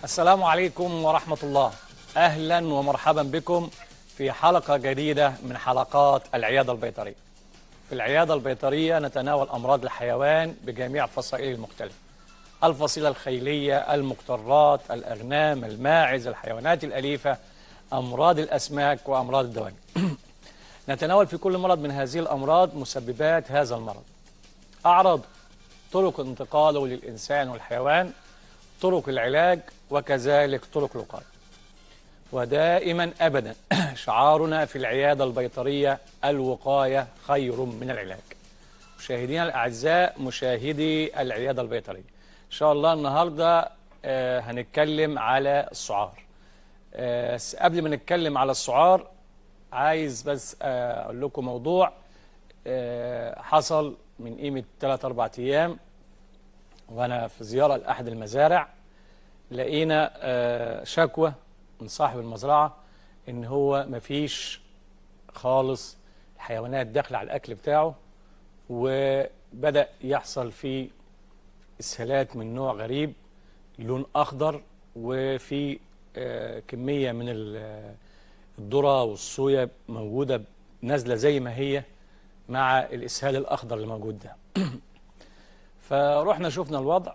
السلام عليكم ورحمة الله أهلا ومرحبا بكم في حلقة جديدة من حلقات العيادة البيطرية في العيادة البيطرية نتناول أمراض الحيوان بجميع فصائله المختلفة الفصيلة الخيلية المقترات الأغنام الماعز الحيوانات الأليفة أمراض الأسماك وأمراض الدواجن نتناول في كل مرض من هذه الأمراض مسببات هذا المرض أعراض طرق انتقاله للإنسان والحيوان طرق العلاج وكذلك طرق الوقاية ودائما أبدا شعارنا في العيادة البيطرية الوقاية خير من العلاج مشاهدينا الأعزاء مشاهدي العيادة البيطرية إن شاء الله النهاردة آه، هنتكلم على السعار آه، قبل ما نتكلم على السعار عايز بس آه، أقول لكم موضوع آه، حصل من قيمة 3 4 أيام وأنا في زيارة لأحد المزارع لقينا آه، شكوى من صاحب المزرعة إن هو مفيش خالص الحيوانات داخلة على الأكل بتاعه وبدأ يحصل فيه اسهالات من نوع غريب لون أخضر وفي آه، كمية من ال- الذرة والصويا موجودة نازلة زي ما هي مع الإسهال الأخضر اللي موجود ده فروحنا شفنا الوضع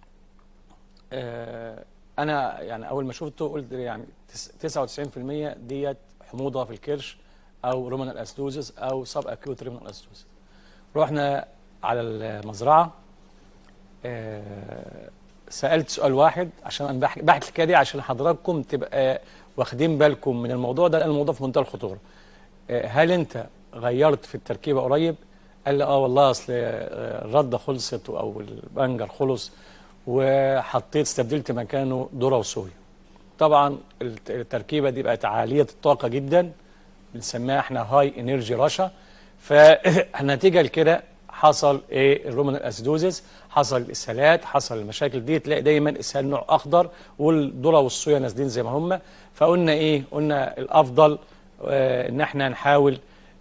آه، أنا يعني أول ما شفته قلت يعني تس- 99% ديت حموضة في الكرش أو رومانال أستوزس أو سب أكيوت رومانال أستوزس رحنا على المزرعة آه، سألت سؤال واحد عشان أنا بحكي بحكي الحكاية دي عشان حضراتكم تبقى واخدين بالكم من الموضوع ده لأن الموضوع في منتهى الخطورة آه، هل أنت غيرت في التركيبة قريب؟ قال لي اه والله اصل آه، الرده خلصت او البنجر خلص وحطيت استبدلت مكانه ذره وصويا. طبعا الت- التركيبه دي بقت عاليه الطاقه جدا بنسميها احنا هاي انرجي رشا فالنتيجه لكده حصل ايه الرومانال اسيدوزيس حصل الاسهالات حصل المشاكل دي تلاقي دايما اسهال نوع اخضر والذره والصويا نازلين زي ما هم فقلنا ايه قلنا الافضل آه ان احنا نحاول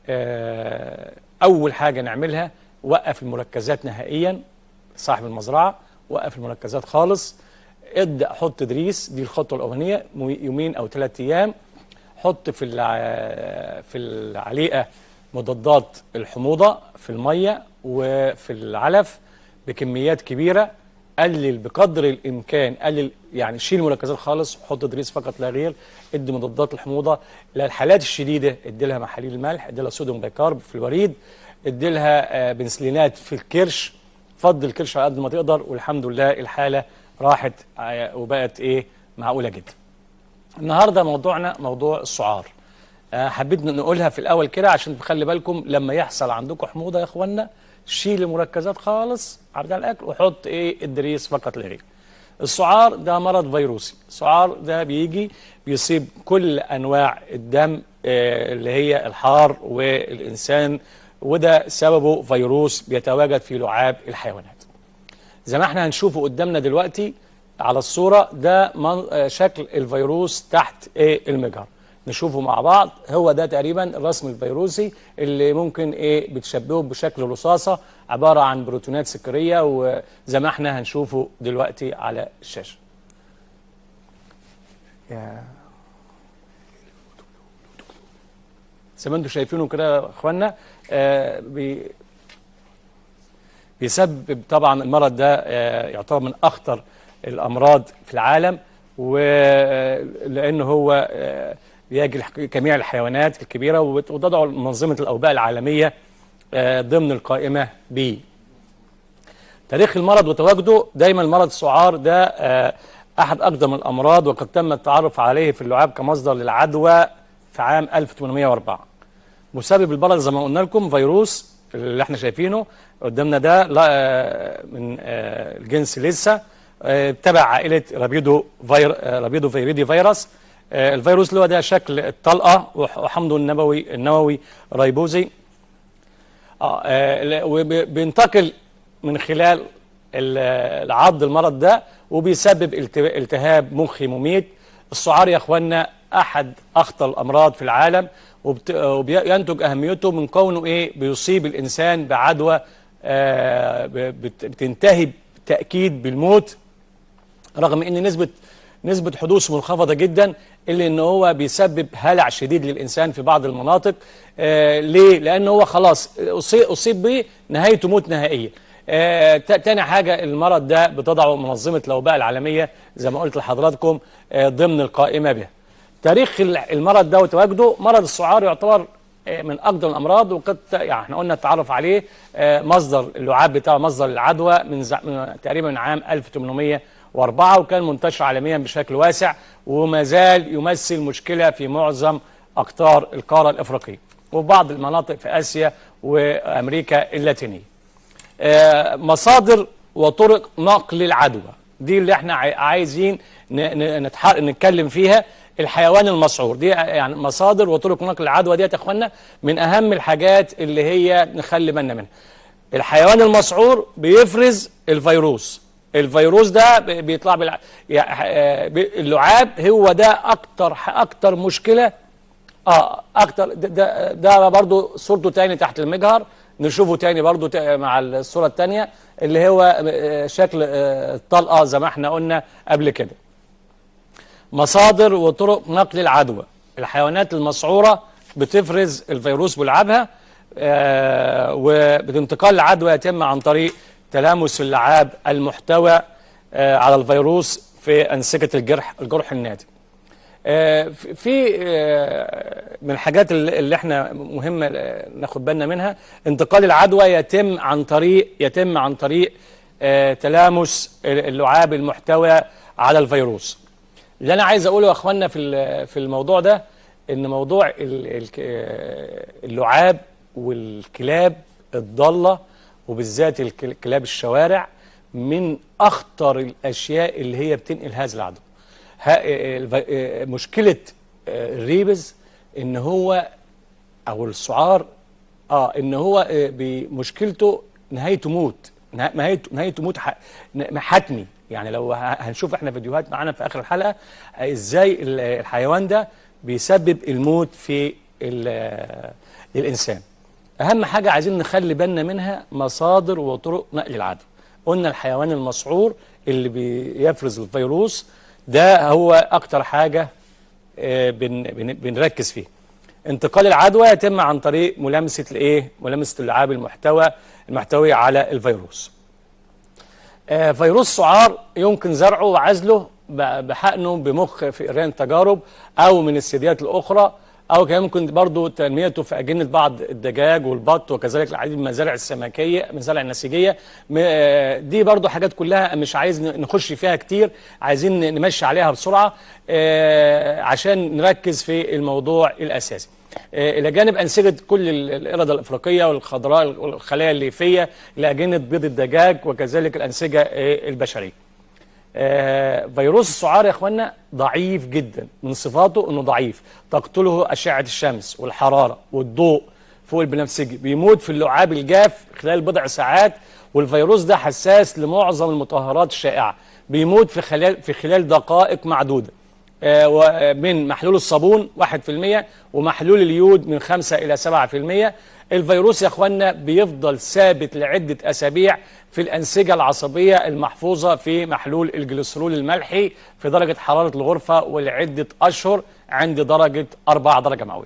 آه اول حاجه نعملها وقف المركزات نهائيا صاحب المزرعه وقف المركزات خالص ابدا حط تدريس دي الخطوه الاولانيه مو- يومين او ثلاث ايام حط في الع- في العليقه مضادات الحموضه في الميه وفي العلف بكميات كبيره قلل بقدر الامكان قلل يعني شيل المركزات خالص حط تدريس فقط لا غير ادي مضادات الحموضه للحالات الشديده ادي لها محاليل الملح ادي لها صوديوم بايكارب في الوريد ادي لها آه، بنسلينات في الكرش فض الكرش على قد ما تقدر والحمد لله الحاله راحت آه، وبقت ايه معقوله جدا النهارده موضوعنا موضوع السعار آه، حبيت نقولها في الاول كده عشان تخلي بالكم لما يحصل عندكم حموضه يا اخوانا شيل المركزات خالص على الاكل وحط ايه الدريس فقط لا غير السعار ده مرض فيروسي السعار ده بيجي بيصيب كل انواع الدم آه، اللي هي الحار والانسان وده سببه فيروس بيتواجد في لعاب الحيوانات زي ما احنا هنشوفه قدامنا دلوقتي على الصورة ده من آه، شكل الفيروس تحت ايه المجهر نشوفه مع بعض هو ده تقريبا الرسم الفيروسي اللي ممكن ايه بتشبهه بشكل رصاصة عبارة عن بروتونات سكرية وزي ما احنا هنشوفه دلوقتي على الشاشة يا زي ما انتم شايفينه كده يا اخوانا آه بي بيسبب طبعا المرض ده آه، يعتبر من اخطر الامراض في العالم ولانه هو آه، بيجي الح- جميع الحيوانات الكبيره وبت- وتضع منظمه الاوباء العالميه آه، ضمن القائمه به. تاريخ المرض وتواجده دايما مرض السعار ده آه، احد اقدم الامراض وقد تم التعرف عليه في اللعاب كمصدر للعدوى في عام 1804. مسبب المرض زي ما قلنا لكم فيروس اللي احنا شايفينه قدامنا ده لا آه، من آه، الجنس لسه آه، تبع عائله رابيدو فير آه، رابيدو فيريدي فيروس آه، الفيروس اللي هو ده شكل الطلقه وح- وحمضه النووي النووي ريبوزي اه آه، ل- وبينتقل من خلال ال- العض المرض ده وبيسبب الت- التهاب مخي مميت السعار يا اخوانا احد اخطر الامراض في العالم وبت- وبينتج اهميته من كونه ايه بيصيب الانسان بعدوى آه، ب- بت- بتنتهي بالتاكيد بالموت رغم ان نسبه نسبة حدوثه منخفضة جدا إلا إن هو بيسبب هلع شديد للإنسان في بعض المناطق آه ليه؟ لأن هو خلاص أصيب, أصيب به نهايته موت نهائيا آه تاني حاجة المرض ده بتضعه منظمة الوباء العالمية زي ما قلت لحضراتكم آه ضمن القائمة به تاريخ المرض ده وتواجده مرض السعار يعتبر من اقدم الامراض وقد يعني احنا قلنا التعرف عليه مصدر اللعاب بتاعه مصدر العدوى من, من تقريبا من عام 1804 وكان منتشر عالميا بشكل واسع وما زال يمثل مشكله في معظم اقطار القاره الافريقيه وفي بعض المناطق في اسيا وامريكا اللاتينيه. مصادر وطرق نقل العدوى دي اللي احنا عايزين نتكلم فيها الحيوان المسعور دي يعني مصادر وطرق نقل العدوى دي يا اخوانا من اهم الحاجات اللي هي نخلي بالنا منها الحيوان المسعور بيفرز الفيروس الفيروس ده بيطلع بالع... اللعاب هو ده اكتر اكتر مشكله اه اكتر ده, ده, ده برضو صورته تاني تحت المجهر نشوفه تاني برضو مع الصوره الثانيه اللي هو شكل الطلقه زي ما احنا قلنا قبل كده مصادر وطرق نقل العدوى الحيوانات المسعورة بتفرز الفيروس بلعابها آه وبانتقال العدوى يتم عن طريق تلامس اللعاب المحتوى آه على الفيروس في أنسجة الجرح الجرح الناتج آه في من الحاجات اللي احنا مهمة ناخد بالنا منها انتقال العدوى يتم عن طريق يتم عن طريق تلامس اللعاب المحتوى على الفيروس اللي انا عايز اقوله يا اخوانا في في الموضوع ده ان موضوع اللعاب والكلاب الضاله وبالذات كلاب الشوارع من اخطر الاشياء اللي هي بتنقل هذا العدوى مشكله الريبز ان هو او السعار اه ان هو بمشكلته نهايته موت نهايته نهايته موت حتمي يعني لو هنشوف احنا فيديوهات معانا في اخر الحلقه ازاي الحيوان ده بيسبب الموت في الانسان اهم حاجه عايزين نخلي بالنا منها مصادر وطرق نقل العدوى قلنا الحيوان المسعور اللي بيفرز الفيروس ده هو اكتر حاجه بن بن بنركز فيه انتقال العدوى يتم عن طريق ملامسه الايه ملامسه اللعاب المحتوى المحتوي على الفيروس آه فيروس سعار يمكن زرعه وعزله بحقنه بمخ في إيران تجارب أو من الثدييات الأخرى أو كان ممكن برضه تنميته في أجنة بعض الدجاج والبط وكذلك العديد من المزارع السمكية المزارع النسيجية دي برضه حاجات كلها مش عايز نخش فيها كتير عايزين نمشي عليها بسرعة آه عشان نركز في الموضوع الأساسي الى جانب انسجه كل القرده الافريقيه والخضراء والخلايا الليفيه لاجنه بيض الدجاج وكذلك الانسجه البشريه. فيروس السعار يا اخوانا ضعيف جدا من صفاته انه ضعيف تقتله اشعه الشمس والحراره والضوء فوق البنفسجي بيموت في اللعاب الجاف خلال بضع ساعات والفيروس ده حساس لمعظم المطهرات الشائعه بيموت في خلال في خلال دقائق معدوده من محلول الصابون 1% ومحلول اليود من 5 إلى 7% الفيروس يا أخوانا بيفضل ثابت لعدة أسابيع في الأنسجة العصبية المحفوظة في محلول الجليسرول الملحي في درجة حرارة الغرفة ولعدة أشهر عند درجة 4 درجة مئوية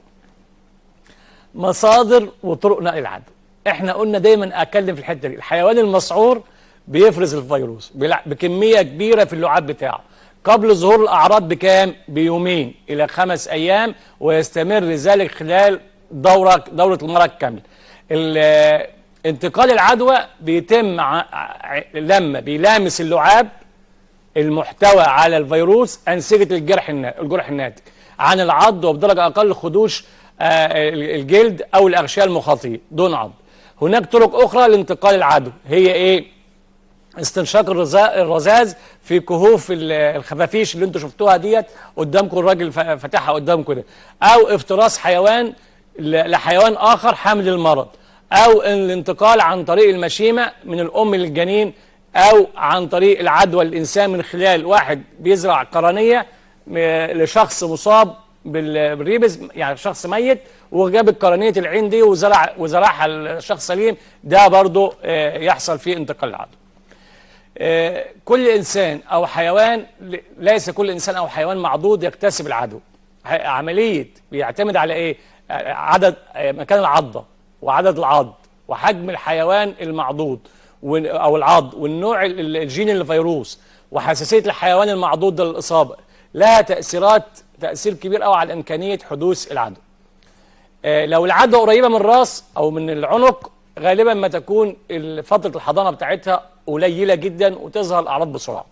مصادر وطرق نقل العدوى احنا قلنا دايما أتكلم في الحتة دي الحيوان المسعور بيفرز الفيروس بكمية كبيرة في اللعاب بتاعه قبل ظهور الأعراض بكام؟ بيومين إلى خمس أيام ويستمر ذلك خلال دورة دورة المرض كامل. انتقال العدوى بيتم لما بيلامس اللعاب المحتوى على الفيروس أنسجة الجرح الجرح الناتج عن العض وبدرجة أقل خدوش الجلد أو الأغشية المخاطية دون عض. هناك طرق أخرى لانتقال العدوى هي إيه؟ استنشاق الرذاذ في كهوف الخفافيش اللي انتم شفتوها ديت قدامكم الراجل فاتحها قدامكم ده او افتراس حيوان لحيوان اخر حامل المرض او الانتقال عن طريق المشيمه من الام للجنين او عن طريق العدوى للانسان من خلال واحد بيزرع قرنيه لشخص مصاب بالريبز يعني شخص ميت وجاب القرنيه العين دي وزرع وزرعها الشخص سليم ده برضه يحصل فيه انتقال العدوى آه، كل انسان او حيوان ل- ليس كل انسان او حيوان معضود يكتسب العدو ح- عمليه بيعتمد على ايه آه، عدد آه، مكان العضه وعدد العض وحجم الحيوان المعضود ون- او العض والنوع ال- ال- الجين الفيروس وحساسيه الحيوان المعضود ده للاصابه لها تاثيرات تاثير كبير قوي على امكانيه حدوث العدو آه، لو العدوى قريبه من الراس او من العنق غالبا ما تكون ال- فتره الحضانه بتاعتها قليله جدا وتظهر الاعراض بسرعه.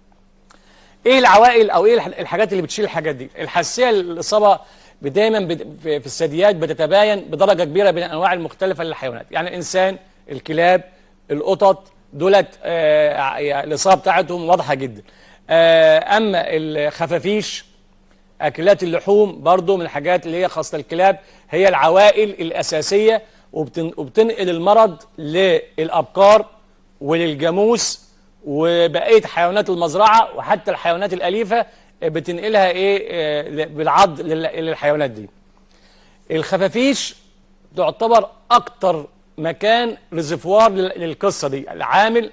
ايه العوائل او ايه الح- الحاجات اللي بتشيل الحاجات دي؟ الحساسيه للاصابه دايما بت- في في الثدييات بتتباين بدرجه كبيره بين الانواع المختلفه للحيوانات، يعني الانسان، الكلاب، القطط دولت آه، يعني الاصابه بتاعتهم واضحه جدا. آه، اما الخفافيش اكلات اللحوم برضو من الحاجات اللي هي خاصه الكلاب هي العوائل الاساسيه وبتن- وبتنقل المرض للابقار وللجاموس وبقيه حيوانات المزرعه وحتى الحيوانات الاليفه بتنقلها ايه آه، بالعض لل- للحيوانات دي الخفافيش تعتبر اكتر مكان ريزرفوار لل- للقصه دي العامل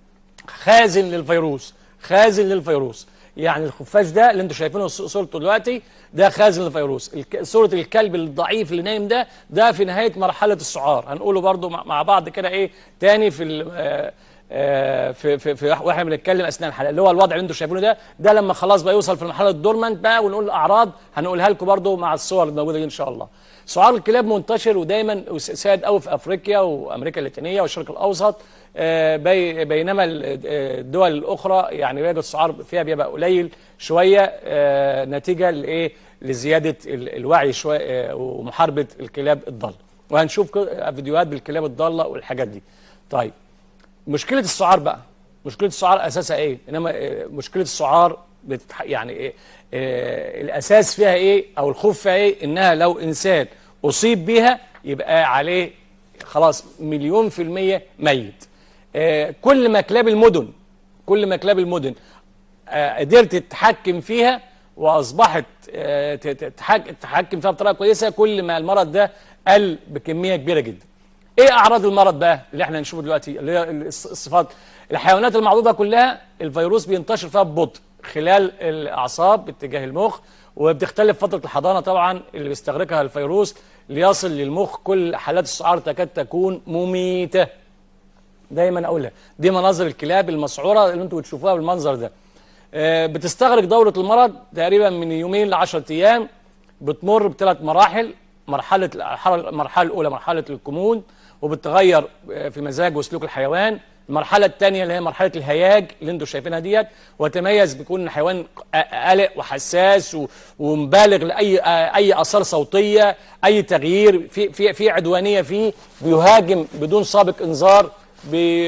خازن للفيروس خازن للفيروس يعني الخفاش ده اللي انتوا شايفينه ص- صورته دلوقتي ده خازن للفيروس الك- صورة الكلب الضعيف اللي نايم ده ده في نهاية مرحلة السعار هنقوله برضو مع مع بعض كده ايه تاني في ال- آه، آه، في في, في واحنا بنتكلم اثناء الحلقه اللي هو الوضع اللي انتوا شايفينه ده ده لما خلاص بقى يوصل في مرحله الدورمنت بقى ونقول الاعراض هنقولها لكم برضو مع الصور الموجوده دي ان شاء الله سعار الكلاب منتشر ودايما سائد قوي في افريقيا وامريكا اللاتينيه والشرق الاوسط آه، بي بينما ال- آه، الدول الاخرى يعني بيجد السعار فيها بيبقى قليل شويه آه، نتيجه لايه لزياده ال- الوعي شويه آه، ومحاربه الكلاب الضاله وهنشوف ك- فيديوهات بالكلاب الضاله والحاجات دي طيب مشكله السعار بقى مشكله السعار اساسها ايه انما آه، مشكله السعار بتتح... يعني ايه آه الاساس فيها ايه او الخوف فيها ايه انها لو انسان اصيب بيها يبقى عليه خلاص مليون في المية ميت آه كل ما كلاب المدن كل ما كلاب المدن آه قدرت تتحكم فيها واصبحت آه ت- ت- تتحك- تتحكم فيها بطريقه كويسه كل ما المرض ده قل بكميه كبيره جدا ايه اعراض المرض بقى اللي احنا هنشوفه دلوقتي اللي هي الص- الصفات الحيوانات المعضوضه كلها الفيروس بينتشر فيها ببطء خلال الاعصاب باتجاه المخ وبتختلف فتره الحضانه طبعا اللي بيستغرقها الفيروس ليصل للمخ كل حالات السعار تكاد تكون مميته دايما اقولها دي مناظر الكلاب المسعوره اللي انتوا بتشوفوها بالمنظر ده آه، بتستغرق دوره المرض تقريبا من يومين ل 10 ايام بتمر بثلاث مراحل مرحله الحر- المرحله الاولى مرحله الكمون وبتغير آه، في مزاج وسلوك الحيوان المرحله الثانيه اللي هي مرحله الهياج اللي انتوا شايفينها ديت وتميز بيكون الحيوان قلق وحساس و- ومبالغ لاي آه، اي اثار صوتيه اي تغيير في في في عدوانيه فيه بيهاجم بدون سابق انذار بي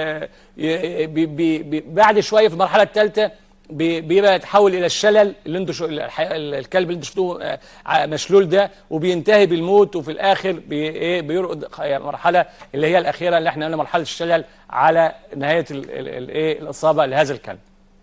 بي بي بي بعد شويه في المرحله الثالثه بي- بيبقى يتحول الى الشلل اللي انتوا شو الح- الكلب اللي انتوا شفتوه آه، ع- مشلول ده وبينتهي بالموت وفي الاخر بي ايه بيرقد خ- مرحله اللي هي الاخيره اللي احنا قلنا مرحله الشلل على نهايه ال- ال- الايه الاصابه لهذا الكلب.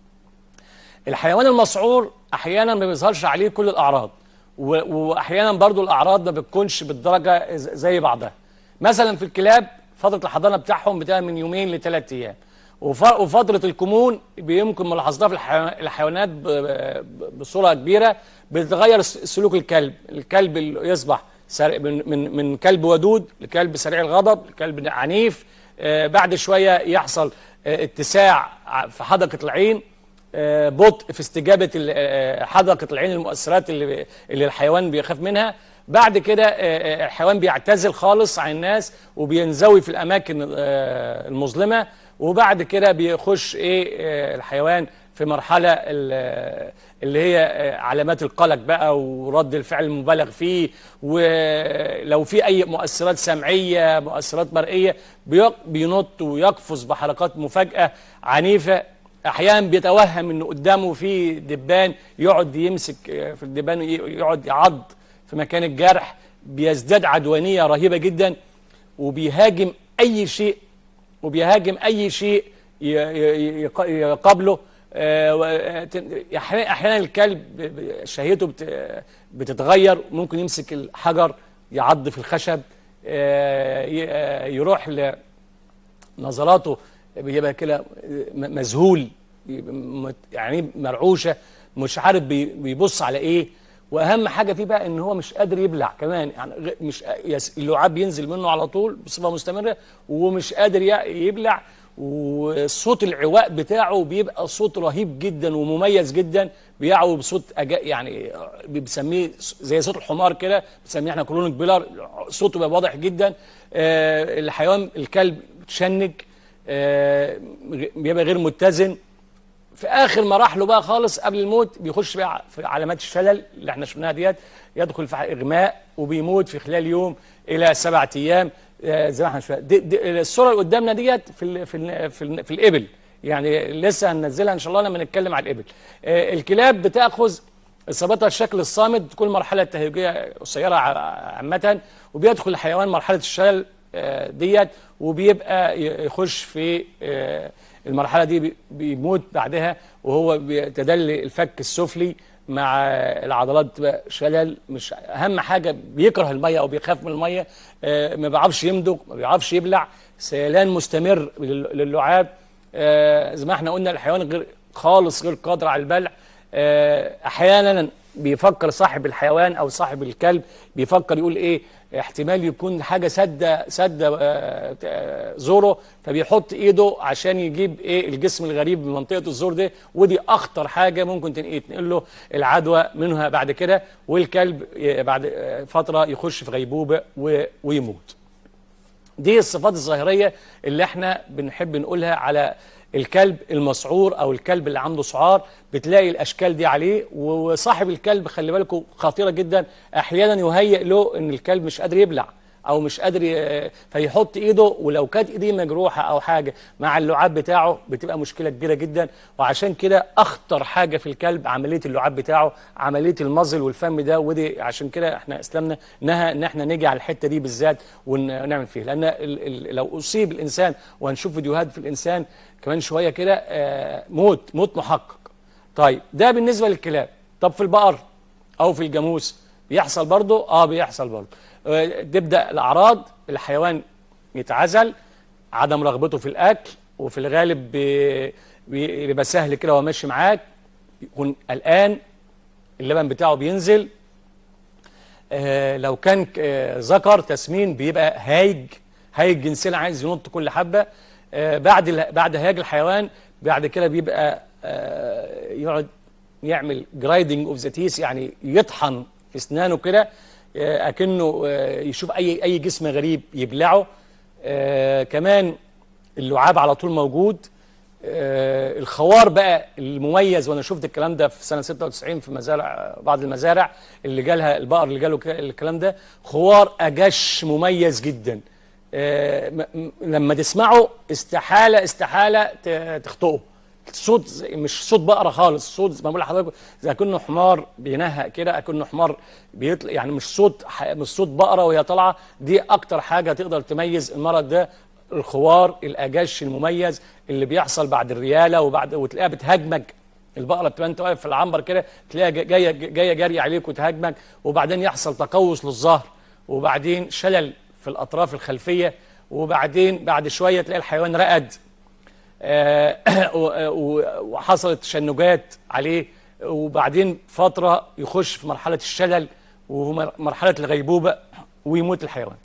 الحيوان المسعور احيانا ما بيظهرش عليه كل الاعراض و- واحيانا برضو الاعراض ما بتكونش بالدرجه ز- زي بعضها مثلا في الكلاب فتره الحضانه بتاعهم بتبقى من يومين لثلاث ايام وف- وفتره الكمون يمكن ملاحظتها في الحيوان- الحيوانات ب- ب- بصوره كبيره بتتغير س- سلوك الكلب الكلب اللي يصبح سريع من من من كلب ودود لكلب سريع الغضب لكلب عنيف آه، بعد شويه يحصل آه، اتساع ع- في حدقه العين آه، بطء في استجابه ال- آه، حدقه العين المؤثرات اللي اللي الحيوان بيخاف منها بعد كده آه، آه، الحيوان بيعتزل خالص عن الناس وبينزوي في الاماكن آه، المظلمه وبعد كده بيخش ايه آه، الحيوان في مرحله ال- اللي هي آه، علامات القلق بقى ورد الفعل المبالغ فيه ولو في اي مؤثرات سمعيه مؤثرات مرئيه بيق- بينط ويقفز بحركات مفاجاه عنيفه احيانا بيتوهم انه قدامه في دبان يقعد يمسك آه، في الدبان ي- يقعد يعض في مكان الجرح بيزداد عدوانيه رهيبه جدا وبيهاجم اي شيء وبيهاجم اي شيء ي- ي- يق- يقابله آه، و- آه، تن- احيانا أحياناً الكلب ب- ب- شهيته بت- بتتغير ممكن يمسك الحجر يعض في الخشب آه، ي- آه، يروح ل نظراته بيبقى كده م- مذهول مت- يعني مرعوشه مش عارف بي- بيبص على ايه واهم حاجه فيه بقى ان هو مش قادر يبلع كمان يعني غ- مش يس- اللعاب ينزل منه على طول بصفه مستمره ومش قادر ي- يبلع وصوت العواء بتاعه بيبقى صوت رهيب جدا ومميز جدا بيعوي بصوت أجا يعني بنسميه زي صوت الحمار كده بنسميه احنا كرونيك بيلر صوته بيبقى واضح جدا آه الحيوان الكلب تشنج آه بيبقى غير متزن في اخر مراحله بقى خالص قبل الموت بيخش بقى في علامات الشلل اللي احنا شفناها ديت يدخل في اغماء وبيموت في خلال يوم الى سبعة ايام آه، زي ما احنا شفنا دي دي الصوره اللي قدامنا ديت في ال في ال في, ال في الابل يعني لسه هننزلها ان شاء الله لما نتكلم على الابل آه، الكلاب بتاخذ اصابتها الشكل الصامت تكون مرحله تهيجيه قصيره ع- عامه وبيدخل الحيوان مرحله الشلل آه، ديت وبيبقى ي- يخش في آه، المرحله دي بي- بيموت بعدها وهو بيتدلي الفك السفلي مع العضلات بتبقى شلل مش اهم حاجه بيكره الميه او بيخاف من الميه آه، ما بيعرفش يمضغ ما بيعرفش يبلع سيلان مستمر لل- للعاب آه، زي ما احنا قلنا الحيوان غير خالص غير قادر على البلع آه، احيانا بيفكر صاحب الحيوان او صاحب الكلب بيفكر يقول ايه احتمال يكون حاجه سد سد آه، آه، زوره فبيحط ايده عشان يجيب ايه الجسم الغريب من منطقه الزور دي ودي اخطر حاجه ممكن تن- تنقل له العدوى منها بعد كده والكلب ي- بعد آه، فتره يخش في غيبوبه و- ويموت دي الصفات الظاهرية اللي احنا بنحب نقولها على الكلب المسعور او الكلب اللي عنده سعار بتلاقي الاشكال دي عليه وصاحب الكلب خلي بالكم خطيرة جدا احيانا يهيئ له ان الكلب مش قادر يبلع او مش قادر ي- فيحط ايده ولو كانت ايديه مجروحه او حاجه مع اللعاب بتاعه بتبقى مشكله كبيره جدا وعشان كده اخطر حاجه في الكلب عمليه اللعاب بتاعه عمليه المظل والفم ده ودي عشان كده احنا اسلامنا نهى ان احنا نيجي على الحته دي بالذات ون- ونعمل فيها لان ال ال لو اصيب الانسان وهنشوف فيديوهات في الانسان كمان شويه كده آه، موت موت محقق طيب ده بالنسبه للكلاب طب في البقر او في الجاموس بيحصل برضه اه بيحصل برضه آه، تبدا الاعراض الحيوان يتعزل عدم رغبته في الاكل وفي الغالب بي- بي- بيبقى سهل كده وهو ماشي معاك يكون قلقان اللبن بتاعه بينزل آه، لو كان آه، ذكر تسمين بيبقى هايج هايج جنسيا عايز ينط كل حبه آه، بعد ال- بعد هياج الحيوان بعد كده بيبقى آه، يقعد يعمل جرايدنج اوف ذا تيس يعني يطحن في اسنانه كده آه، اكنه آه، يشوف اي اي جسم غريب يبلعه آه، كمان اللعاب على طول موجود آه، الخوار بقى المميز وانا شفت الكلام ده في سنه 96 في مزارع بعض المزارع اللي جالها البقر اللي جاله ك- الكلام ده خوار اجش مميز جدا آه، م- م- لما تسمعه استحاله استحاله ت- تخطئه صوت زي- مش صوت بقره خالص صوت زي ما بقول لحضرتك زي كأنه حمار بينهق كده اكنه حمار بيطلع يعني مش صوت ح- مش صوت بقره وهي طالعه دي اكتر حاجه تقدر تميز المرض ده الخوار الاجش المميز اللي بيحصل بعد الرياله وبعد وتلاقيها بتهاجمك البقره بتبقى انت واقف في العنبر كده تلاقيها جا- جايه جايه جري عليك وتهاجمك وبعدين يحصل تقوس للظهر وبعدين شلل في الاطراف الخلفيه وبعدين بعد شويه تلاقي الحيوان رقد آه، و- و- وحصلت تشنجات عليه وبعدين فتره يخش في مرحله الشلل ومرحله الغيبوبه ويموت الحيوان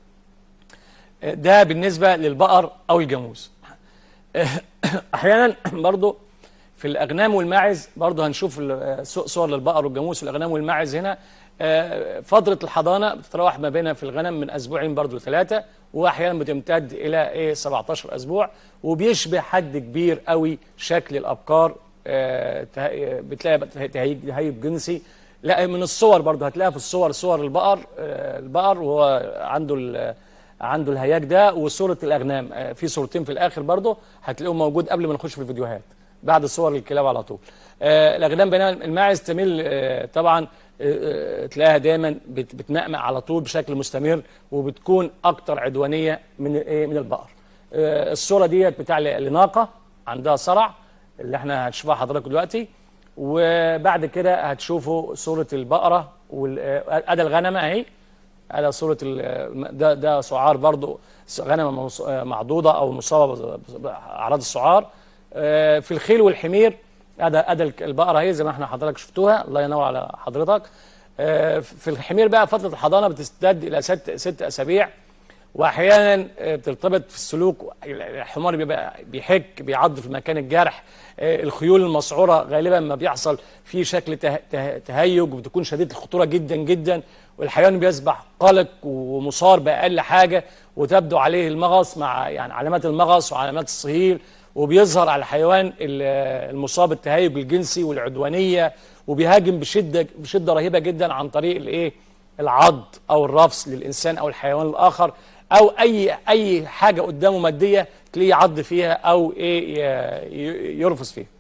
ده بالنسبة للبقر أو الجاموس أحيانا برضو في الأغنام والماعز برضو هنشوف ال- صور للبقر والجاموس والأغنام والماعز هنا آه، فترة الحضانة بتتراوح ما بينها في الغنم من أسبوعين برضو لثلاثة وأحيانا بتمتد إلى إيه 17 أسبوع وبيشبه حد كبير قوي شكل الأبقار آه، ته- بتلاقي بقى تهيج تهيج جنسي لا من الصور برضو هتلاقيها في الصور صور البقر آه، البقر وهو عنده ال- عنده الهياج ده وصورة الأغنام آه، في صورتين في الآخر برضه هتلاقيهم موجود قبل ما نخش في الفيديوهات بعد صور الكلاب على طول آه، الأغنام بينما الماعز تميل آه، طبعا آه، آه، تلاقيها دايما بت- بتنقمق على طول بشكل مستمر وبتكون أكتر عدوانية من إيه؟ من البقر آه، الصورة ديت بتاع الناقة عندها صرع اللي احنا هنشوفها حضراتكم دلوقتي وبعد كده هتشوفوا صورة البقرة وأدى الغنمة أهي على صوره ال- ده ده سعار برضو غنم مص- معضوده او مصابه باعراض السعار آه، في الخيل والحمير ادى ادى الك- البقره اهي زي ما احنا حضرتك شفتوها الله ينور على حضرتك آه، في الحمير بقى فتره الحضانه بتزداد الى ست ست اسابيع واحيانا آه، بترتبط في السلوك الحمار بيبقى بيحك بيعض في مكان الجرح آه، الخيول المسعوره غالبا ما بيحصل فيه شكل ته- ته- تهيج وبتكون شديد الخطوره جدا جدا والحيوان بيصبح قلق ومصار باقل حاجه وتبدو عليه المغص مع يعني علامات المغص وعلامات الصهيل وبيظهر على الحيوان ال- المصاب بالتهيج الجنسي والعدوانيه وبيهاجم بشده بشده رهيبه جدا عن طريق الايه العض او الرفس للانسان او الحيوان الاخر او اي اي حاجه قدامه ماديه تلاقيه يعض فيها او ايه ي- ي- يرفس فيها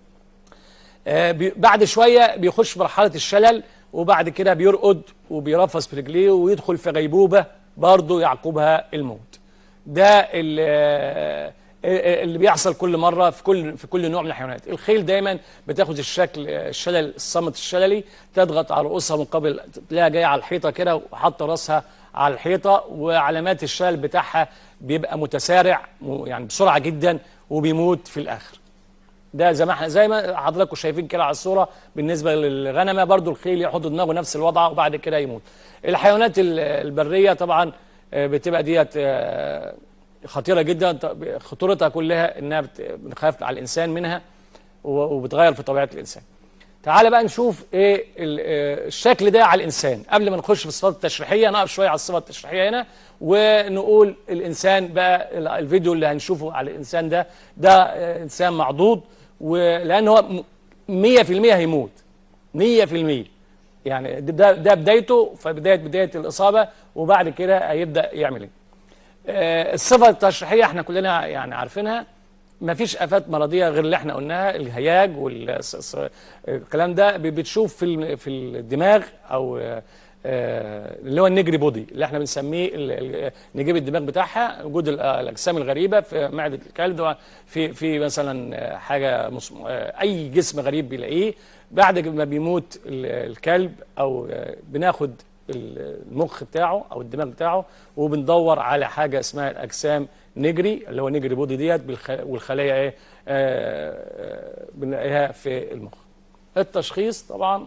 آه، بي- بعد شويه بيخش في مرحله الشلل وبعد كده بيرقد وبيرفس في رجليه ويدخل في غيبوبه برضه يعقبها الموت ده ال- آه، آه، اللي بيحصل كل مره في كل في كل نوع من الحيوانات الخيل دايما بتاخد الشكل آه، الشلل الصمت الشللي تضغط على رؤوسها من قبل تلاقيها جايه على الحيطه كده وحاطه راسها على الحيطه وعلامات الشلل بتاعها بيبقى متسارع م- يعني بسرعه جدا وبيموت في الاخر ده زي ما احنا زي ما حضراتكم شايفين كده على الصوره بالنسبه للغنمه برضو الخيل يحط دماغه نفس الوضع وبعد كده يموت الحيوانات ال- البريه طبعا آه، بتبقى ديت آه، خطيره جدا ط- خطورتها كلها انها بت- بنخاف على الانسان منها و- وبتغير في طبيعه الانسان تعال بقى نشوف ايه ال- آه، الشكل ده على الانسان قبل ما نخش في الصفات التشريحيه نقف شويه على الصفات التشريحيه هنا ونقول الانسان بقى ال- الفيديو اللي هنشوفه على الانسان ده ده آه، انسان معضوض ولان هو م- 100% هيموت 100% يعني ده ده بدايته فبدايه بدايه الاصابه وبعد كده هيبدا يعمل ايه آه، الصفه التشريحيه احنا كلنا يعني عارفينها ما فيش افات مرضيه غير اللي احنا قلناها الهياج والكلام ده ب- بتشوف في الم- في الدماغ او آه، آه، اللي هو النجري بودي اللي احنا بنسميه ال- ال- نجيب الدماغ بتاعها وجود ال- آه، الاجسام الغريبه في معده الكلب ده في في مثلا آه، حاجه مص- آه، اي جسم غريب بيلاقيه بعد ما بيموت ال- الكلب او آه، بناخد المخ بتاعه او الدماغ بتاعه وبندور على حاجه اسمها الاجسام نجري اللي هو نجري بودي ديت بالخ- والخلايا ايه آه، آه، بنلاقيها في المخ التشخيص طبعا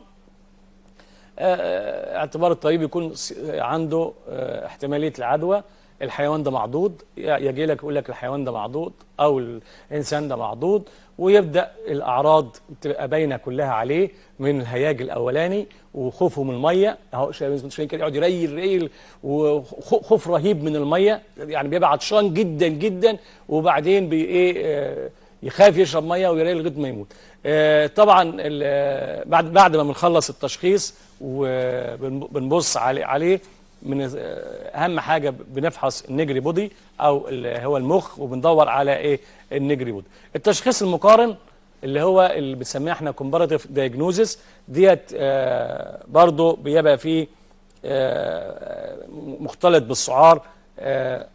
آه، اعتبار الطبيب يكون س- عنده آه، احتماليه العدوى الحيوان ده معضوض يجي لك يقول لك الحيوان ده معضوض او الانسان ده معضوض ويبدا الاعراض تبقى باينه كلها عليه من الهياج الاولاني وخوفه من الميه اهو شايفين كده يقعد يريل ريل وخوف رهيب من الميه يعني بيبقى عطشان جدا جدا وبعدين بي ايه آه، يخاف يشرب ميه ويريل لغايه ما يموت آه، طبعا ال- بعد بعد ما بنخلص التشخيص وبنبص عليه عليه من آه، اهم حاجه بنفحص النجري بودي او اللي هو المخ وبندور على ايه النجري بودي التشخيص المقارن اللي هو اللي بنسميه احنا كومباراتيف دايجنوزس ديت آه، برضه بيبقى فيه آه، مختلط بالسعار آه،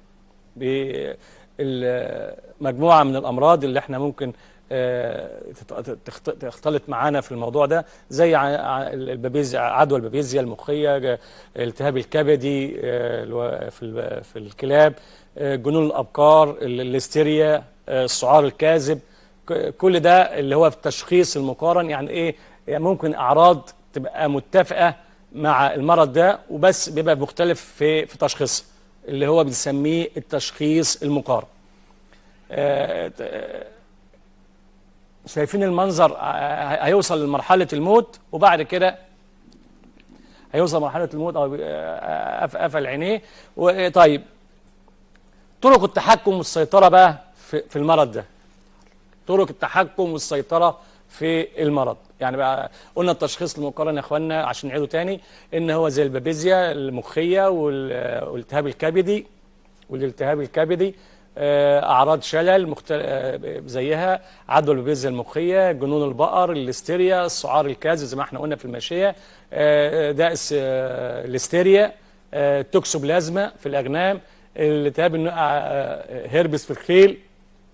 بمجموعه من الامراض اللي احنا ممكن آه، تت- تخت- تختلط معانا في الموضوع ده زي ع- ع- البابيزيا عدوى البابيزيا المخيه ج- الالتهاب الكبدي آه، الو- في ال- في الكلاب آه، جنون الابقار ال- الهستيريا آه، السعار الكاذب ك- كل ده اللي هو في التشخيص المقارن يعني ايه يعني ممكن اعراض تبقى متفقه مع المرض ده وبس بيبقى مختلف في في تشخيصه اللي هو بنسميه التشخيص المقارن آه، ت- شايفين المنظر آه، هيوصل لمرحلة الموت وبعد كده هيوصل مرحلة الموت أو آه، قف- قفل عينيه و- طيب طرق التحكم والسيطرة بقى في في المرض ده طرق التحكم والسيطرة في المرض يعني بقى قلنا التشخيص المقارن يا اخوانا عشان نعيده تاني ان هو زي البابيزيا المخية وال- والالتهاب الكبدي والالتهاب الكبدي آه، اعراض شلل مختل... آه، زيها عدوى البابيزيا المخيه جنون البقر الهستيريا السعار الكاذب زي ما احنا قلنا في الماشيه آه، ده الس- آه، الهستيريا آه، التوكسوبلازما في الاغنام الالتهاب النوع- آه، هيربس في الخيل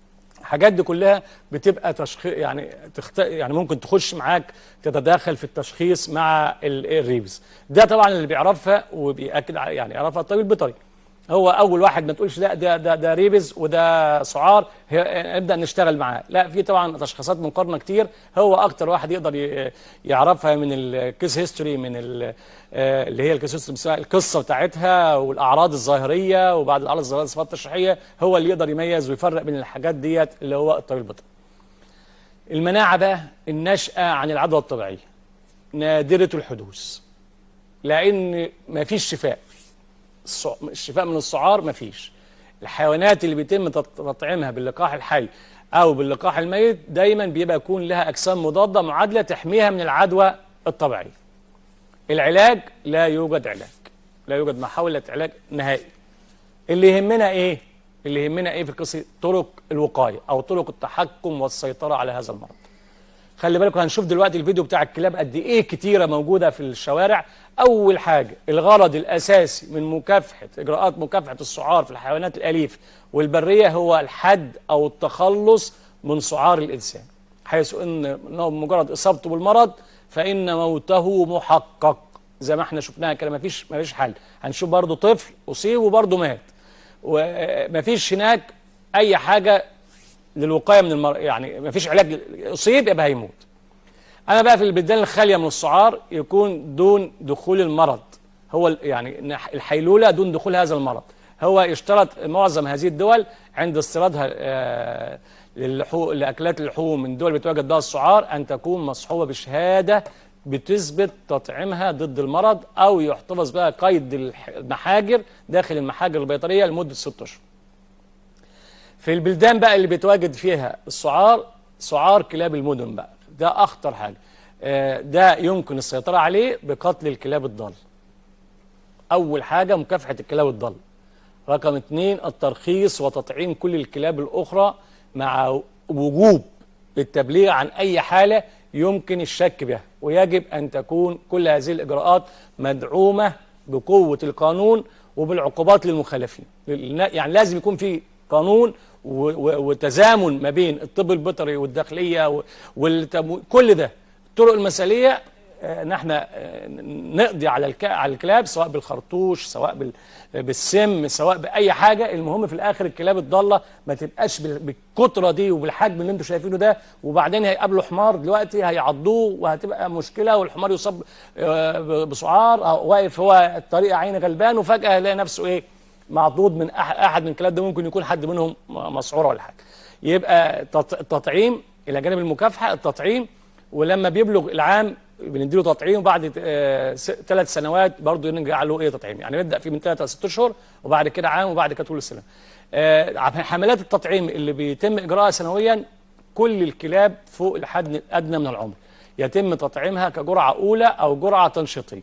الحاجات دي كلها بتبقى تشخيص يعني تخت... يعني ممكن تخش معاك تتداخل في التشخيص مع ال- الريبس ده طبعا اللي بيعرفها وبيأكد على- يعني يعرفها الطبيب البيطري هو اول واحد ما تقولش لا ده ده ده ريبز وده سعار هي- نبدا نشتغل معاه لا في طبعا تشخيصات مقارنه كتير هو اكتر واحد يقدر ي- يعرفها من الكيس هيستوري من ال- آه، اللي هي الكيس هيستوري القصه بتاعتها والاعراض الظاهريه وبعد الاعراض الظاهريه الصفات التشريحيه هو اللي يقدر يميز ويفرق بين الحاجات ديت اللي هو الطبيب البيطري المناعه بقى النشاه عن العدوى الطبيعيه نادره الحدوث لان ما فيش شفاء الصع- الشفاء من السعار مفيش الحيوانات اللي بيتم تط- تطعيمها باللقاح الحي او باللقاح الميت دايما بيبقى يكون لها اجسام مضاده معادله تحميها من العدوى الطبيعيه العلاج لا يوجد علاج لا يوجد محاوله علاج نهائي اللي يهمنا ايه اللي يهمنا ايه في القصه طرق الوقايه او طرق التحكم والسيطره على هذا المرض خلي بالكم هنشوف دلوقتي الفيديو بتاع الكلاب قد ايه كتيره موجوده في الشوارع اول حاجه الغرض الاساسي من مكافحه اجراءات مكافحه السعار في الحيوانات الاليفه والبريه هو الحد او التخلص من سعار الانسان حيث ان انه مجرد اصابته بالمرض فان موته محقق زي ما احنا شفناها كده مفيش مفيش حل هنشوف برضه طفل اصيب وبرضه مات ومفيش هناك اي حاجه للوقايه من المر... يعني ما فيش علاج اصيب يبقى هيموت اما بقى في البلدان الخاليه من السعار يكون دون دخول المرض هو ال- يعني نح- الحيلوله دون دخول هذا المرض هو يشترط معظم هذه الدول عند استيرادها آه، للحو... لاكلات اللحوم من دول بيتواجد بها السعار ان تكون مصحوبه بشهاده بتثبت تطعيمها ضد المرض او يحتفظ بها قيد الح- المحاجر داخل المحاجر البيطريه لمده ست اشهر في البلدان بقى اللي بيتواجد فيها السعار سعار كلاب المدن بقى ده اخطر حاجه آه، ده يمكن السيطره عليه بقتل الكلاب الضال اول حاجه مكافحه الكلاب الضال رقم اثنين الترخيص وتطعيم كل الكلاب الاخرى مع وجوب التبليغ عن اي حاله يمكن الشك بها ويجب ان تكون كل هذه الاجراءات مدعومه بقوه القانون وبالعقوبات للمخالفين للنا- يعني لازم يكون في قانون و- و- وتزامن ما بين الطب البيطري والداخليه والتمويل كل ده الطرق المثاليه آه، نحن آه، نقضي على الك... على الكلاب سواء بالخرطوش سواء بال... بالسم سواء باي حاجه المهم في الاخر الكلاب الضاله ما تبقاش بال... بالكتره دي وبالحجم اللي انتم شايفينه ده وبعدين هيقابلوا حمار دلوقتي هيعضوه وهتبقى مشكله والحمار يصاب آه، ب- بسعار أو واقف هو الطريق عين غلبان وفجاه هيلاقي نفسه ايه معضود من أح... احد من الكلاب ده ممكن يكون حد منهم م- مسعوره ولا حاجه يبقى تط... التطعيم الى جانب المكافحه التطعيم ولما بيبلغ العام بنديله تطعيم وبعد ثلاث سنوات برضه نرجع له ايه تطعيم يعني نبدا فيه من ثلاث ل ست اشهر وبعد كده عام وبعد كده طول السنه آه، حملات التطعيم اللي بيتم اجراءها سنويا كل الكلاب فوق الحد الادنى من العمر يتم تطعيمها كجرعه اولى او جرعه تنشيطيه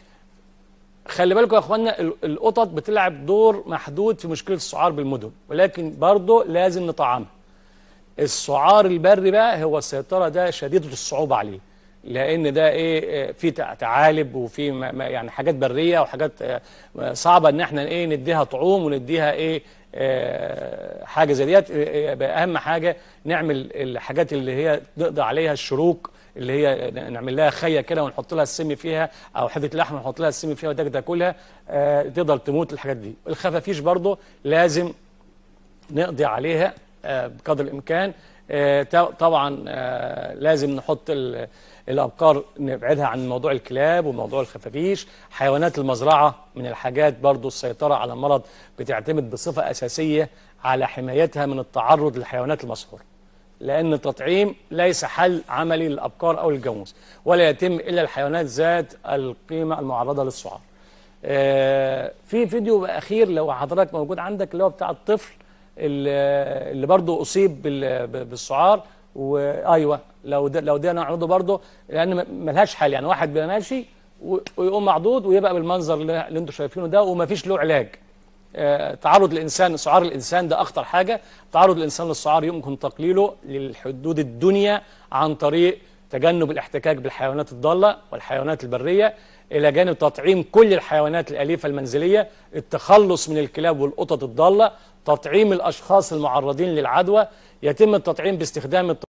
خلي بالكم يا اخوانا ال- القطط بتلعب دور محدود في مشكله السعار بالمدن ولكن برضه لازم نطعمها السعار البري بقى هو السيطره ده شديده الصعوبه عليه لان ده ايه آه، في تع- تعالب وفي م- م- يعني حاجات بريه وحاجات آه، صعبه ان احنا ايه نديها طعوم ونديها ايه آه، حاجه زي ديت آه، يبقى اهم حاجه نعمل الحاجات اللي هي نقضي عليها الشروك اللي هي نعمل لها خيه كده ونحط لها السم فيها او حته لحمه ونحط لها السم فيها وتاكل تاكلها آه، تقدر تموت الحاجات دي الخفافيش برضو لازم نقضي عليها آه، بقدر الامكان آه، ط- طبعا آه، لازم نحط ال- الابقار نبعدها عن موضوع الكلاب وموضوع الخفافيش حيوانات المزرعه من الحاجات برضو السيطره على المرض بتعتمد بصفه اساسيه على حمايتها من التعرض للحيوانات المسحوره لان التطعيم ليس حل عملي للابقار او الجاموس ولا يتم الا الحيوانات ذات القيمه المعرضه للسعار آه، في فيديو اخير لو حضرتك موجود عندك اللي هو بتاع الطفل اللي اللي برضه اصيب بال- ب- بالسعار وايوه لو ده لو ده نعرضه برضه لان م- ملهاش حل يعني واحد بيبقى ماشي و- ويقوم معضود ويبقى بالمنظر اللي اللي انتم شايفينه ده ومفيش له علاج آه، تعرض الانسان سعار الانسان ده اخطر حاجه تعرض الانسان للسعار يمكن تقليله للحدود الدنيا عن طريق تجنب الاحتكاك بالحيوانات الضاله والحيوانات البريه الى جانب تطعيم كل الحيوانات الاليفه المنزليه التخلص من الكلاب والقطط الضاله تطعيم الاشخاص المعرضين للعدوى يتم التطعيم باستخدام الت...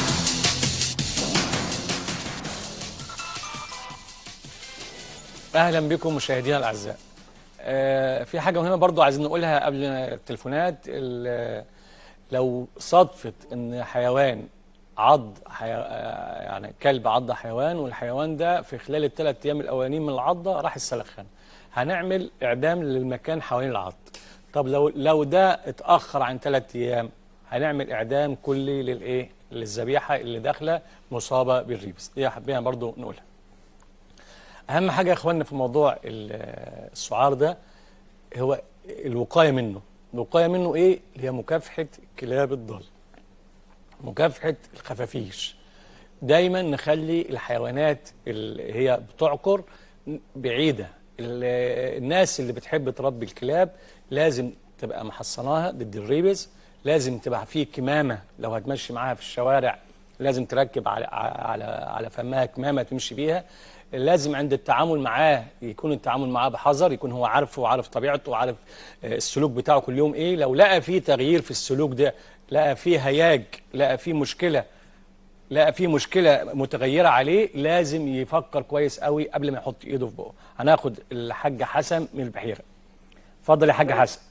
اهلا بكم مشاهدينا الاعزاء آه في حاجه مهمه برضو عايزين نقولها قبل التليفونات ال- لو صدفت ان حيوان عض حي... آه، يعني كلب عض حيوان والحيوان ده في خلال الثلاث ايام الاولانيين من العضه راح السلخان هنعمل اعدام للمكان حوالين العض طب لو لو ده اتاخر عن ثلاث ايام هنعمل اعدام كلي للايه للذبيحه اللي داخله مصابه بالريبس دي حابين برضو نقولها اهم حاجه يا اخواننا في موضوع ال- السعار ده هو الوقايه منه الوقايه منه ايه اللي هي مكافحه كلاب الضال مكافحه الخفافيش دايما نخلي الحيوانات اللي هي بتعقر بعيده ال- الناس اللي بتحب تربي الكلاب لازم تبقى محصناها ضد الريبز لازم تبقى في كمامه لو هتمشي معاها في الشوارع لازم تركب على على على فمها كمامه تمشي بيها لازم عند التعامل معاه يكون التعامل معاه بحذر يكون هو عارفه وعارف طبيعته وعارف آه، السلوك بتاعه كل يوم ايه لو لقى فيه تغيير في السلوك ده لقى فيه هياج لقى فيه مشكله لقى فيه مشكله متغيره عليه لازم يفكر كويس قوي قبل ما يحط ايده في بقه هناخد الحاج حسن من البحيره اتفضل يا حاج حسن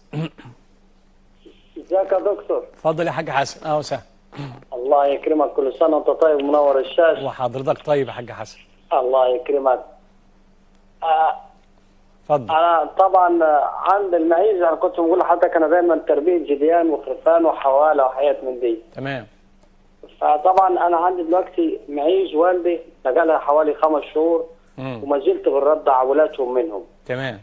ازيك يا دكتور اتفضل يا حاج حسن اه وسهلا الله يكرمك كل سنه وانت طيب ومنور الشاشه وحضرتك طيب يا حاج حسن الله يكرمك آه اتفضل انا طبعا آه، عند المعيز انا كنت بقول لحضرتك انا دايما تربيه جديان وخرفان وحواله وحياه من دي تمام فطبعا انا عندي دلوقتي معيز والدي بقالها حوالي خمس شهور مم. وما زلت بنرضع ولادهم منهم تمام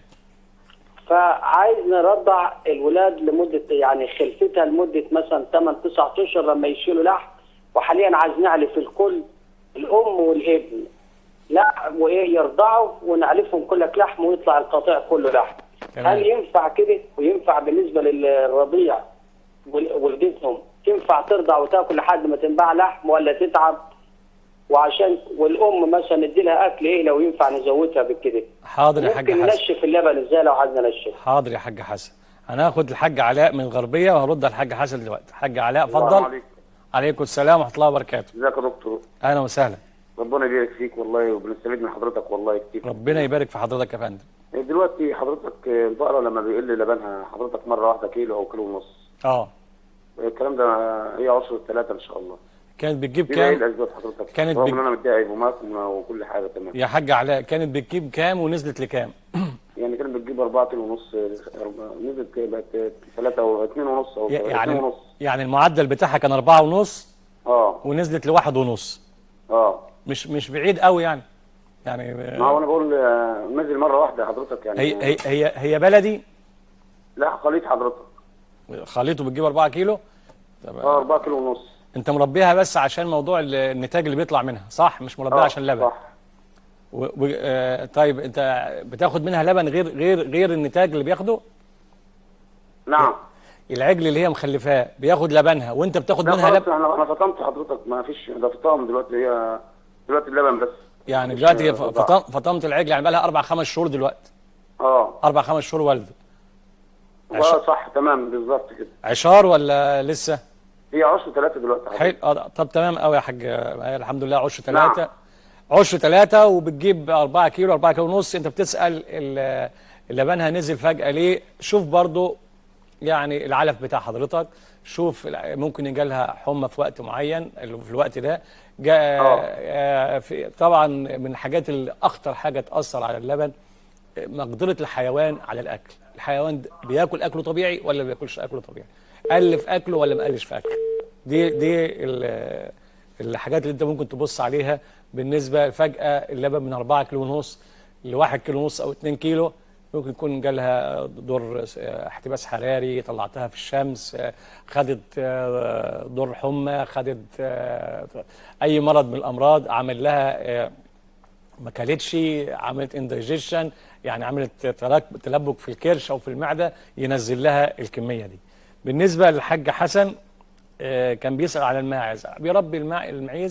فعايز نرضع الولاد لمده يعني خلفتها لمده مثلا 8 9 اشهر لما يشيلوا لحم وحاليا عايز نعلف الكل الام والابن لا وايه يرضعوا ونعلفهم كلك لحم ويطلع القطيع كله لحم تمام. هل ينفع كده وينفع بالنسبه للرضيع وال- ولدتهم تنفع ترضع وتاكل لحد ما تنباع لحم ولا تتعب وعشان والام مثلا ندي لها اكل ايه لو ينفع نزودها بكده حاضر يا حاج ممكن حسن ننشف اللبن ازاي لو عايزنا ننشف حاضر يا حاج حسن هناخد الحاج علاء من الغربيه وهرد على الحاج حسن دلوقتي حاج علاء السلام اتفضل عليكم عليكم السلام ورحمه الله وبركاته ازيك يا دكتور اهلا وسهلا ربنا يبارك فيك والله وبنستفيد من حضرتك والله كتير ربنا يبارك في حضرتك يا فندم دلوقتي حضرتك البقره لما بيقل لبنها حضرتك مره واحده كيلو او كيلو ونص اه الكلام ده هي عشر ثلاثه ان شاء الله كانت بتجيب دي ايه كام الاسباب حضرتك كانت رغم بج- ان انا مديها ايبومات وكل حاجه تمام يا حاج علاء كانت بتجيب كام ونزلت لكام يعني كانت بتجيب 4 كيلو ونص نزلت بقت 3 او 2 ونص او 2 يعني ونص يعني المعدل بتاعها كان أربعة ونص اه ونزلت لواحد ونص اه مش مش بعيد قوي يعني يعني ما هو انا بقول آه، نزل مره واحده حضرتك يعني هي هي هي, هي بلدي لا خليط حضرتك خليته بتجيب 4 كيلو طب اه 4 كيلو ونص انت مربيها بس عشان موضوع ال- النتاج اللي بيطلع منها صح مش مربيها آه، عشان لبن صح و... و... آه طيب انت بتاخد منها لبن غير غير غير النتاج اللي بياخده نعم العجل اللي هي مخلفاه بياخد لبنها وانت بتاخد لا منها خلاص لبن انا انا فطمت حضرتك ما فيش ده فطام دلوقتي هي دلوقتي اللبن بس يعني مش دلوقتي ف- رضاعة. فطم... فطمت العجل يعني بقى لها اربع خمس شهور دلوقتي اه اربع خمس شهور والده عش- اه صح تمام بالظبط كده عشار ولا لسه هي عشر ثلاثة دلوقتي حضرتك. حلو اه طب تمام قوي يا حاج آه، الحمد لله عشر نعم. ثلاثة عشر ثلاثة وبتجيب 4 كيلو 4 كيلو ونص انت بتسأل ال- لبنها نزل فجأة ليه شوف برضو يعني العلف بتاع حضرتك شوف الع- ممكن يجي لها حمى في وقت معين اللي في الوقت ده جاء آه. آه، في طبعا من الحاجات اللي اخطر حاجه تاثر على اللبن آه، مقدره الحيوان على الاكل الحيوان ده بياكل اكله طبيعي ولا ما بياكلش اكله طبيعي قل في اكله ولا ما قلش في اكله دي دي ال- الحاجات اللي انت ممكن تبص عليها بالنسبه فجاه اللبن من 4 كيلو ونص ل 1 كيلو ونص او 2 كيلو ممكن يكون جالها دور آه، احتباس حراري طلعتها في الشمس آه، خدت آه، دور حمى خدت آه، اي مرض من الامراض عمل لها آه، ما كلتش عملت انديجيشن يعني عملت تلك- تلبك في الكرش او في المعده ينزل لها الكميه دي بالنسبه للحاج حسن آه، كان بيسال على الماعز بيربي الماع المعيز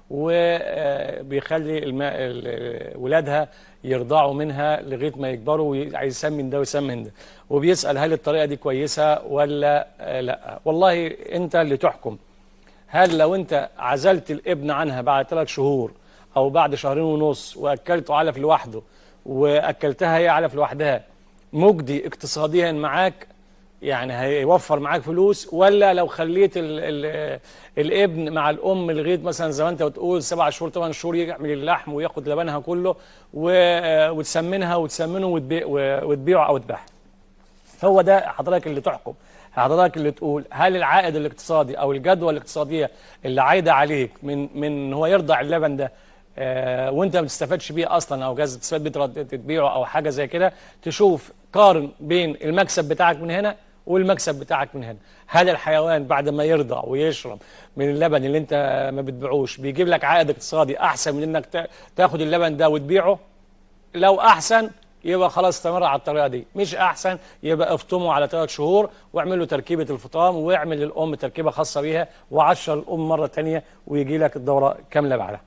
وبيخلي الماء ال- ولادها يرضعوا منها لغايه ما يكبروا وعايز يسمن ده ويسمن ده وبيسال هل الطريقه دي كويسه ولا آه، لا والله انت اللي تحكم هل لو انت عزلت الابن عنها بعد ثلاث شهور او بعد شهرين ونص واكلته علف لوحده واكلتها هي علف لوحدها مجدي اقتصاديا معاك يعني هيوفر معاك فلوس ولا لو خليت ال ال الابن مع الام لغايه مثلا زي ما انت بتقول سبع شهور ثمان شهور يعمل اللحم وياخد لبنها كله و- وتسمنها وتسمنه وتبيع وتبيعه او تبيعها هو ده حضرتك اللي تحكم حضرتك اللي تقول هل العائد الاقتصادي او الجدوى الاقتصاديه اللي عايده عليك من من إن هو يرضع اللبن ده آه وانت ما بتستفادش بيه اصلا او جاز تستفاد بيه ترد- تبيعه او حاجه زي كده تشوف قارن بين المكسب بتاعك من هنا والمكسب بتاعك من هنا هل الحيوان بعد ما يرضع ويشرب من اللبن اللي انت ما بتبيعوش بيجيب لك عائد اقتصادي احسن من انك تا- تاخد اللبن ده وتبيعه لو احسن يبقى خلاص استمر على الطريقه دي مش احسن يبقى افطمه على ثلاث شهور واعمل له تركيبه الفطام واعمل للام تركيبه خاصه بيها وعشر الام مره تانية ويجي لك الدوره كامله بعدها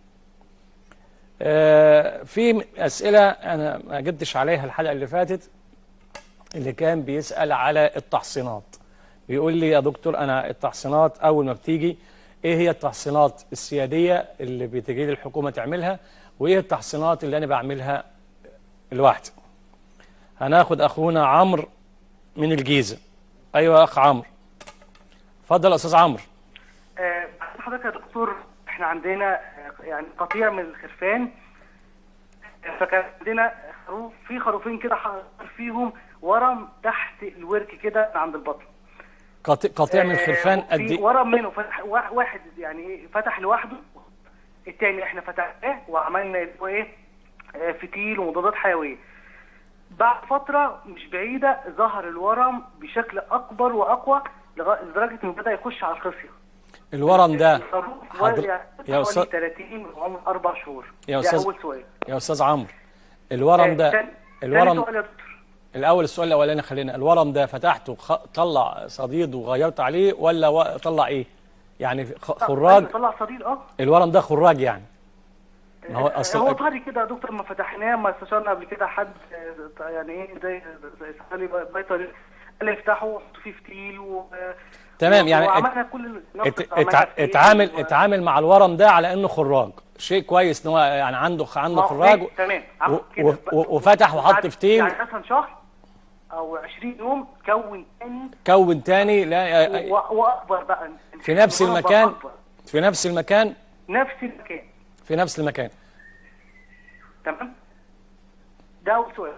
آه، في اسئله انا ما جبتش عليها الحلقه اللي فاتت اللي كان بيسال على التحصينات بيقول لي يا دكتور انا التحصينات اول ما بتيجي ايه هي التحصينات السياديه اللي بتجي لي الحكومه تعملها وايه التحصينات اللي انا بعملها لوحدي هناخد اخونا عمرو من الجيزه ايوه يا اخ عمرو اتفضل يا استاذ عمرو آه، حضرتك يا دكتور احنا عندنا آه، يعني قطيع من الخرفان آه، فكان عندنا خروف في خروفين كده حصل فيهم ورم تحت الورك كده عند البطن قطيع, قطيع من آه، الخرفان وفي قد ايه ورم منه فتح وا- واحد يعني ايه فتح لوحده التاني احنا فتحناه وعملنا اللي هو ايه آه، فتيل ومضادات حيويه بعد فتره مش بعيده ظهر الورم بشكل اكبر واقوى لغا- لدرجه انه بدا يخش على الخصيه الورم ده الخروف حضر- يعني يا حوالي أستاذ 30 من عمر اربع شهور يا ده أستاذ- اول سؤال يا استاذ عمرو الورم آه، ده تاني- تاني الورم سؤال يا دكتور الاول السؤال الاولاني خلينا الورم ده فتحته خ... طلع صديد وغيرت عليه ولا و... طلع ايه يعني خ... خراج طلع صديد اه الورم ده خراج يعني ما هو آه، أصل- هو طاري كده يا دكتور ما فتحناه ما استشرنا قبل كده حد آه، يعني ايه زي زي سالي بيطري قال لي افتحه وحطوا فيه فتيل و تمام، يعني وعملنا كل ات... نقص عملنا اتع... فتيل اتعامل و- اتعامل مع الورم ده على انه خراج شيء كويس ان هو يعني عنده عنده ما هو خراج ماشي، تمام و... عمل و... كده. و... وفتح وحط بعد- فتيل يعني مثلا شهر او 20 يوم كون تاني كون تاني لا و- واكبر بقى في نفس الورم بقى المكان أكبر. في نفس المكان نفس المكان في نفس المكان تمام ده اول سؤال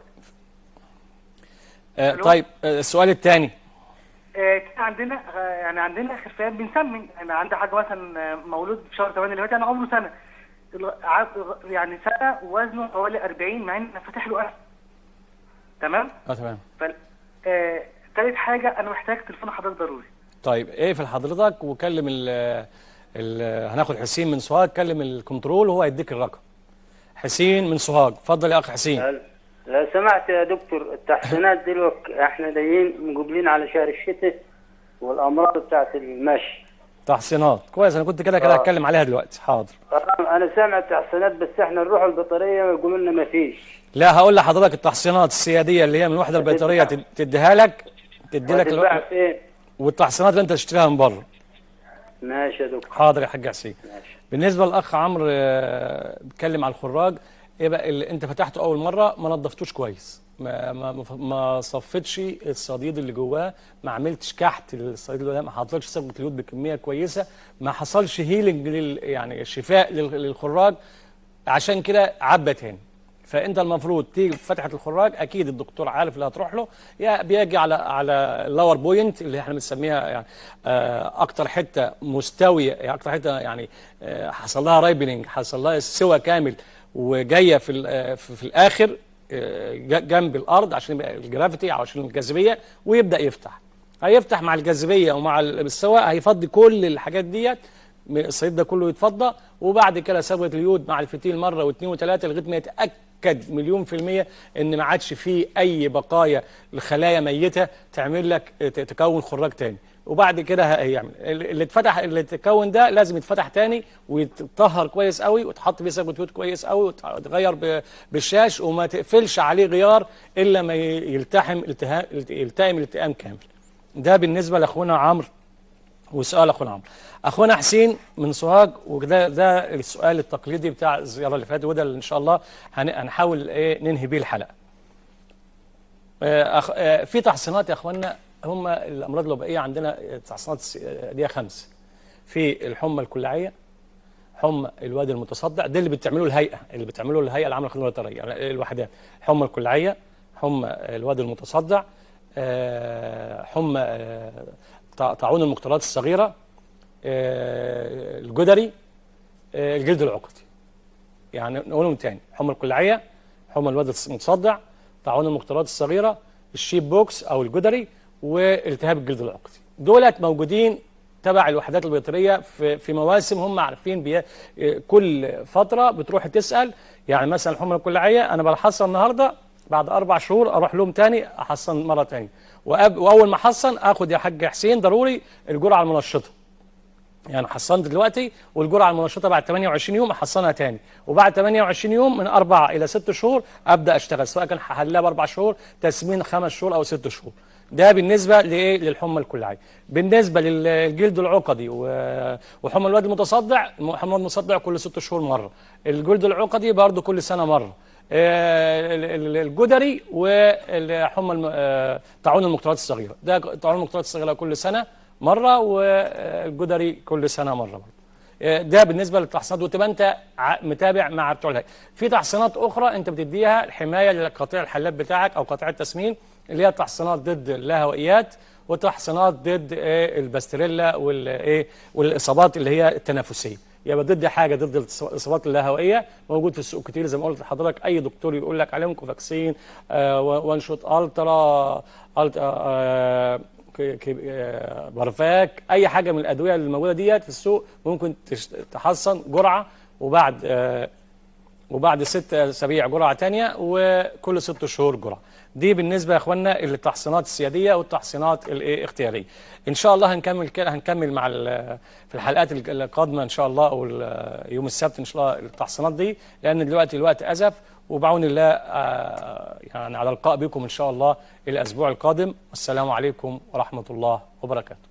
آه ألو؟ طيب آه، السؤال الثاني آه، كان عندنا آه، يعني عندنا خرفان بنسمن يعني عندي حاجه مثلا آه، مولود في شهر 8 اللي فات انا عمره سنه الغ- ع- يعني سنه وزنه حوالي 40 مع ان انا فاتح له قلب تمام اه تمام ف آه، تالت حاجه انا محتاج تليفون حضرتك ضروري طيب اقفل حضرتك وكلم ال ال هناخد حسين من سوهاج كلم الكنترول وهو هيديك الرقم حسين من سوهاج اتفضل يا اخ حسين لو سمحت يا دكتور التحسينات دلوقتي احنا جايين مقبلين على شهر الشتاء والامراض بتاعت المشي تحصينات كويس انا كنت كده كده آه. هتكلم عليها دلوقتي حاضر انا سامع التحسينات بس احنا نروح البطاريه ويقولوا لنا ما فيش لا هقول لحضرتك التحصينات السياديه اللي هي من الوحده البيطريه تد- تديها لك تدي لك هتتباع الو- فين؟ والتحصينات اللي انت تشتريها من بره ماشي يا دكتور حاضر يا حاج حسين ماشي بالنسبه للاخ عمرو آه، بيتكلم على الخراج ايه بقى اللي انت فتحته اول مره ما نظفتوش كويس ما ما ما- ما صفتش الصديد اللي جواه ما عملتش كحت للصديد اللي جواه ما حطيتش صبغه اليود بكميه كويسه ما حصلش هيلنج لل يعني شفاء لل- للخراج عشان كده عبى تاني فانت المفروض تيجي في فتحه الخراج اكيد الدكتور عارف اللي هتروح له يا بيجي على على اللور بوينت اللي احنا بنسميها يعني آه، اكتر حته مستويه يعني اكتر حته يعني آه، حصل لها رايبنينج حصل لها سوى كامل وجايه في ال- آه، في في الاخر آه، ج- جنب الارض عشان يبقى الجرافيتي او عشان الجاذبيه ويبدا يفتح هيفتح مع الجاذبيه ومع السواء هيفضي كل الحاجات ديت من الصيد ده كله يتفضى وبعد كده صبغه اليود مع الفتيل مره واثنين وثلاثه لغايه ما يتاكد مليون في الميه ان ما عادش فيه اي بقايا لخلايا ميته تعمل لك ت- تكون خراج تاني وبعد كده هيعمل اللي اتفتح اللي اتكون ده لازم يتفتح تاني ويتطهر كويس قوي وتحط فيه سبوتيوت كويس قوي وتغير ب- بالشاش وما تقفلش عليه غيار الا ما ي- يلتحم التهام يلتئم الالتئام كامل ده بالنسبه لاخونا عمرو وسؤال اخونا عمرو اخونا حسين من سوهاج وده ده السؤال التقليدي بتاع الزياره اللي فاتت وده اللي ان شاء الله هن- هنحاول ايه ننهي بيه الحلقه آه، أخ... آه، في تحصينات يا اخوانا هم الامراض الوبائيه عندنا تحصينات س- آه، دي خمس في الحمى الكلاعيه حمى الوادي المتصدع ده اللي بتعمله الهيئه اللي بتعمله الهيئه العامه للخدمه الوطنيه يعني الوحدات الحمى الكلاعيه حمى الوادي المتصدع آه، حمى آه، طا- طاعون المقترات الصغيره آه، الجدري آه، الجلد العقدي يعني نقولهم تاني حمى الكلاعيه حمى الوادي المتصدع طاعون المقترات الصغيره الشيب بوكس او الجدري والتهاب الجلد العقدي دولت موجودين تبع الوحدات البيطريه في في مواسم هم عارفين بي... كل فتره بتروح تسال يعني مثلا الحمى الكلاعيه انا بحصن النهارده بعد اربع شهور اروح لهم تاني احصن مره تاني وأب... واول ما احصن اخد يا حاج حسين ضروري الجرعه المنشطه يعني حصنت دلوقتي والجرعه المنشطه بعد 28 يوم احصنها تاني وبعد 28 يوم من اربع الى ست شهور ابدا اشتغل سواء كان هحلها باربع شهور تسمين خمس شهور او ست شهور ده بالنسبه لايه للحمى الكلاعيه بالنسبه للجلد العقدي و- وحمى الوادي المتصدع حمى الوادي المتصدع كل ست شهور مره الجلد العقدي برضه كل سنه مره آه، ال- ال- الجدري والحمى الم- آه، طاعون المقترات الصغيره ده طاعون المقترات الصغيره كل سنه مره والجدري كل سنه مره برضه آه، ده بالنسبه للتحصينات وتبقى انت ع- متابع مع بتوع الهيئه في تحصينات اخرى انت بتديها الحمايه لقطيع الحلاب بتاعك او قطيع التسمين اللي هي تحصينات ضد اللاهوائيات وتحصينات ضد آه، الباستريلا والايه والاصابات اللي هي التنافسيه يبقى ضد حاجه ضد الاصابات اللاهوائيه موجود في السوق كتير زي ما قلت لحضرتك اي دكتور يقول لك عليهم كوفاكسين آه وان شوت الترا الت- آه ك- ك- آه، بارفاك اي حاجه من الادويه اللي موجوده ديت في السوق ممكن تش- تحصن جرعه وبعد آه وبعد ست اسابيع جرعه تانية وكل ست شهور جرعه دي بالنسبه يا اخوانا للتحصينات السياديه والتحصينات الاختياريه ان شاء الله هنكمل كده هنكمل مع ال- في الحلقات ال- القادمه ان شاء الله او ال- يوم السبت ان شاء الله التحصينات دي لان دلوقتي الوقت ازف وبعون الله آه، يعني على اللقاء بكم ان شاء الله الاسبوع القادم والسلام عليكم ورحمه الله وبركاته